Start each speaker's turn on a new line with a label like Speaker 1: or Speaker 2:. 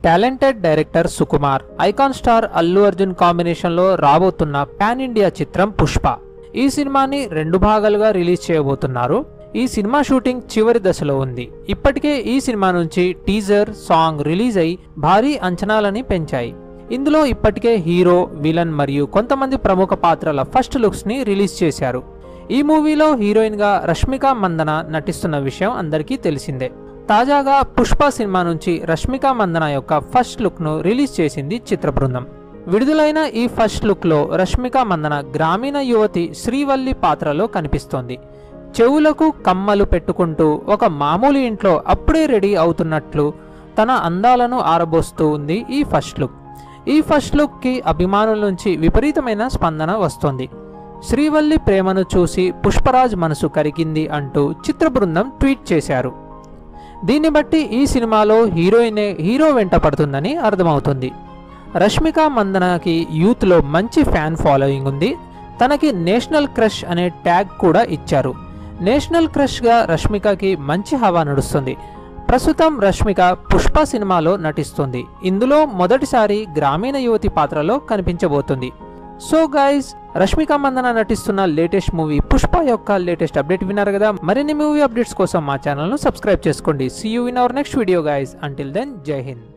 Speaker 1: talented director Sukumar icon star Allu Arjun combination లో రాబోతున్న pan India చిత్రం పుష్ప ఈ సినిమాని రెండు భాగాలుగా రిలీజ్ చేయబోతున్నారు ఈ సినిమా షూటింగ్ చివరి దశలో ఉంది ఇప్పటికే ఈ సినిమా నుంచి టీజర్ సాంగ్ రిలీజ్ అయి భారీ అంచనాలని పెంచాయి ఇందులో ఇప్పటికే హీరో విలన్ మరియు కొంతమంది ప్రముఖ పాత్రల ఫస్ట్ లుక్స్ ని రిలీజ్ చేశారు ఈ మూవీలో హీరోయిన్ గా రష్మిక మందన నటిస్తున్న విషయం అందరికీ తెలిసిందే తాజాగా పుష్ప సినిమా నుంచి రష్మిక మందన యొక్క ఫస్ట్ లుక్ ను రిలీజ్ చేసింది చిత్ర బృందం విడుదలైన ఈ ఫస్ట్ లుక్ లో రష్మిక మందన గ్రామీణ యువతి శ్రీవల్లి పాత్రలో కనిపిస్తోంది చెవులకు కమ్మలు పెట్టుకుంటూ ఒక మామూలు ఇంట్లో అప్పుడే రెడీ అవుతున్నట్లు తన అందాలను ఆరబోస్తూ ఉంది ఈ ఫస్ట్ లుక్ ఈ ఫస్ట్ లుక్ కి అభిమానుల నుంచి విపరీతమైన స్పందన వస్తోంది శ్రీవల్లి ప్రేమను చూసి పుష్పరాజ్ మనసు కరిగింది అంటూ చిత్ర బృందం ట్వీట్ చేశారు దీన్ని బట్టి ఈ సినిమాలో హీరోయినే హీరో వెంట పడుతుందని అర్థమవుతుంది రష్మిక మందనకి యూత్లో మంచి ఫ్యాన్ ఫాలోయింగ్ ఉంది తనకి నేషనల్ క్రష్ అనే ట్యాగ్ కూడా ఇచ్చారు నేషనల్ క్రష్గా రష్మికకి మంచి హవా నడుస్తుంది ప్రస్తుతం రష్మిక పుష్ప సినిమాలో నటిస్తుంది ఇందులో మొదటిసారి గ్రామీణ యువతి పాత్రలో కనిపించబోతుంది సో గైస్ రష్మిక మందన నటిస్తున్న లేటెస్ట్ మూవీ పుష్ప యొక్క లేటెస్ట్ అప్డేట్ విన్నారు కదా మరిన్ని మూవీ అప్డేట్స్ కోసం మా ఛానల్ను సబ్స్క్రైబ్ చేసుకోండి see you in our next video guys until then Jai Hind